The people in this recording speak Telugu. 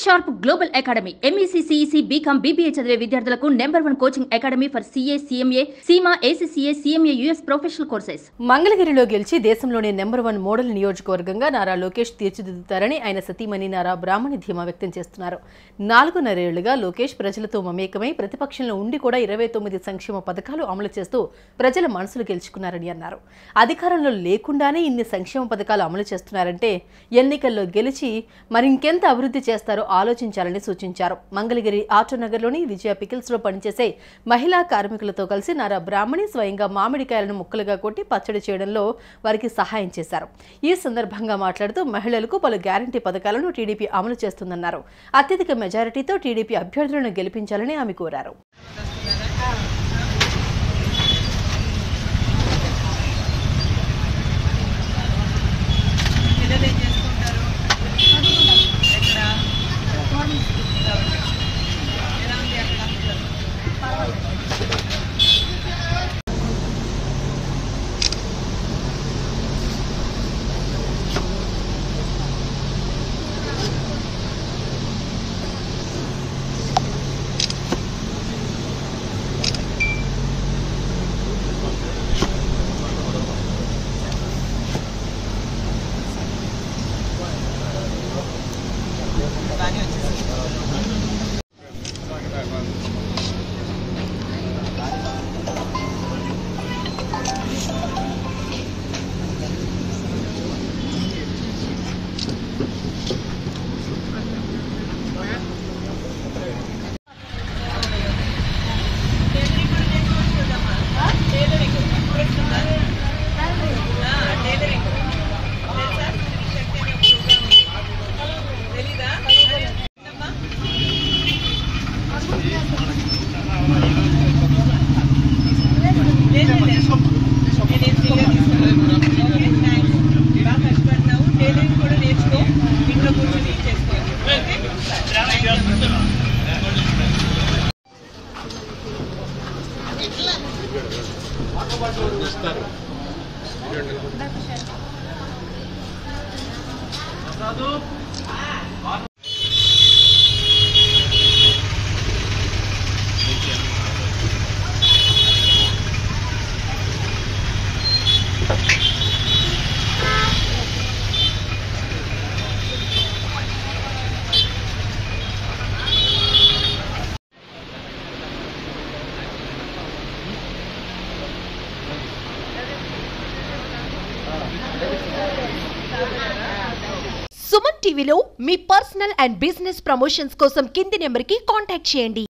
sharp global academy MEC CEC BCom BBA చదివే విద్యార్థులకు number one coaching academy for CA CMA CIMA ACCA CMA US professional courses మంగళగిరిలో గెలిచి దేశంలోనే నెంబర్ వన్ మోడల్ నియోజకవర్గంగా నారా లోకేష్ తీర్చిదిద్దుతారని ఆయన సతీమణి నారా బ్రాహ్మణి ధీమా వ్యక్తం చేస్తున్నారు నాలుగున్నరేళ్లుగా లోకేష్ ప్రజలతో మమేకమై ప్రతిపక్షంలో ఉండి కూడా ఇరవై తొమ్మిది సంక్షేమ పథకాలు అమలు చేస్తూ ప్రజల మనసులు గెలుచుకున్నారని అన్నారు అధికారంలో లేకుండానే ఇన్ని సంక్షేమ పథకాలు అమలు చేస్తున్నారంటే ఎన్నికల్లో గెలిచి మరింకెంత అభివృద్ధి చేస్తారో ఆలోచించాలని సూచించారు మంగళగిరి ఆటోనగర్లోని విజయ పికిల్స్ లో పనిచేసే మహిళా కార్మికులతో కలిసి నారా బ్రాహ్మణి స్వయంగా మామిడికాయలను ముక్కలుగా కొట్టి పచ్చడి చేయడంలో వారికి సహాయం చేశారు ఈ సందర్భంగా మాట్లాడుతూ మహిళలకు పలు గ్యారంటీ పథకాలను టీడీపీ అమలు చేస్తుందన్నారు అత్యధిక మెజారిటీతో టీడీపీ అభ్యర్థులను గెలిపించాలని ఆమె కోరారు పిల్లలు ఏం చేసుకుంటారు ఎక్కడ ఎలా ఉంది అక్కడ బాగానే వచ్చేసి తెలీదా లేదు లేదు నేనేం చేయలేదు ఓకే థ్యాంక్స్ బాగా కష్టపడినావు టైలరింగ్ కూడా నేర్చుకో ఇంట్లో కూర్చొని చేసుకో ఓకే సుమన్ టీవీలో మీ పర్సనల్ అండ్ బిజినెస్ ప్రమోషన్స్ కోసం కింది నెంబర్కి కాంటాక్ట్ చేయండి